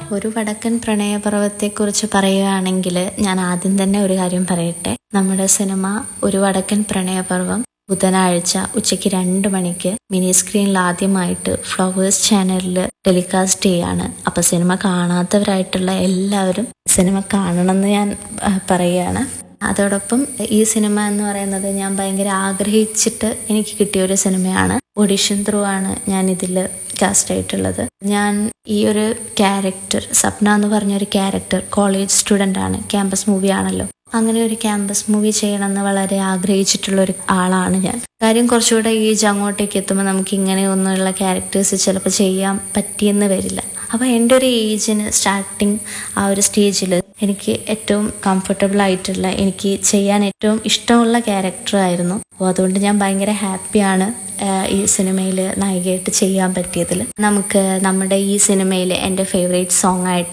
ഒരു വടക്കൻ പ്രണയപർവത്തെക്കുറിച്ച് പറയുകയാണെങ്കിൽ ഞാൻ ആദ്യം തന്നെ ഒരു കാര്യം പറയട്ടെ നമ്മുടെ സിനിമ ഒരു വടക്കൻ പ്രണയപർവം ബുധനാഴ്ച ഉച്ചയ്ക്ക് രണ്ട് മണിക്ക് മിനി സ്ക്രീനിൽ ആദ്യമായിട്ട് ഫ്ലവേഴ്സ് ചാനലിൽ ടെലികാസ്റ്റ് ചെയ്യാണ് അപ്പൊ സിനിമ കാണാത്തവരായിട്ടുള്ള എല്ലാവരും സിനിമ കാണണമെന്ന് ഞാൻ ആ, പറയുകയാണ് അതോടൊപ്പം ഈ സിനിമ എന്ന് പറയുന്നത് ഞാൻ ഭയങ്കര ആഗ്രഹിച്ചിട്ട് എനിക്ക് കിട്ടിയ ഒരു സിനിമയാണ് ഓഡിഷൻ ത്രൂ ആണ് ഞാൻ ഇതിൽ കാസ്റ്റ് ആയിട്ടുള്ളത് ഞാൻ ഈ ഒരു ക്യാരക്ടർ സപ്ന എന്ന് പറഞ്ഞ ഒരു ക്യാരക്ടർ കോളേജ് സ്റ്റുഡൻ്റ് ആണ് ക്യാമ്പസ് മൂവി ആണല്ലോ അങ്ങനെ ഒരു ക്യാമ്പസ് മൂവി ചെയ്യണമെന്ന് വളരെ ആഗ്രഹിച്ചിട്ടുള്ള ഒരു ആളാണ് ഞാൻ കാര്യം കുറച്ചുകൂടെ ഏജ് അങ്ങോട്ടേക്ക് എത്തുമ്പോൾ നമുക്ക് ഇങ്ങനെയൊന്നുള്ള ക്യാരക്ടേഴ്സ് ചിലപ്പോൾ ചെയ്യാൻ പറ്റിയെന്ന് വരില്ല അപ്പോൾ എൻ്റെ ഒരു ഏജിന് സ്റ്റാർട്ടിങ് ആ ഒരു സ്റ്റേജിൽ എനിക്ക് ഏറ്റവും കംഫർട്ടബിൾ ആയിട്ടുള്ള എനിക്ക് ചെയ്യാൻ ഏറ്റവും ഇഷ്ടമുള്ള ക്യാരക്ടറായിരുന്നു അപ്പോൾ അതുകൊണ്ട് ഞാൻ ഭയങ്കര ഹാപ്പിയാണ് ആഹ് ഈ സിനിമയിൽ നായികയായിട്ട് ചെയ്യാൻ പറ്റിയതിൽ നമുക്ക് നമ്മുടെ ഈ സിനിമയിൽ എൻ്റെ ഫേവറേറ്റ് സോങ് ആയിട്ട്